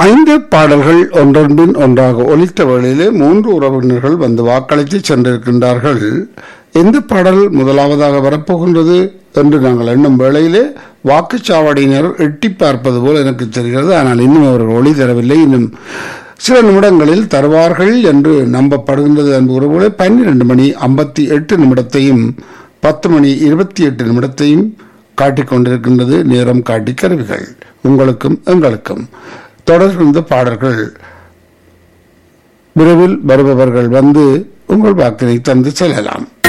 ஐந்து பாடல்கள் ஒன்றொன்றின் ஒன்றாக ஒலித்த வேளையிலே மூன்று உறவினர்கள் வந்து வாக்களித்து சென்றிருக்கின்றார்கள் எந்த பாடல் முதலாவதாக வரப்போகின்றது என்று நாங்கள் எண்ணும் வேளையிலே வாக்குச்சாவடியினர் எட்டி பார்ப்பது போல் எனக்கு தெரிகிறது ஆனால் இன்னும் அவர்கள் ஒளி தரவில்லை இன்னும் சில நிமிடங்களில் தருவார்கள் என்று நம்பப்படுகின்றது அன்பு உறவுகளை பன்னிரண்டு மணி ஐம்பத்தி எட்டு நிமிடத்தையும் பத்து மணி இருபத்தி எட்டு நிமிடத்தையும் காட்டிக் கொண்டிருக்கின்றது நேரம் காட்டி கருவிகள் உங்களுக்கும் எங்களுக்கும் தொடர்ந்து பாடல்கள் விரைவில் வருபவர்கள் வந்து உங்கள் வாக்கினை தந்து செல்லலாம்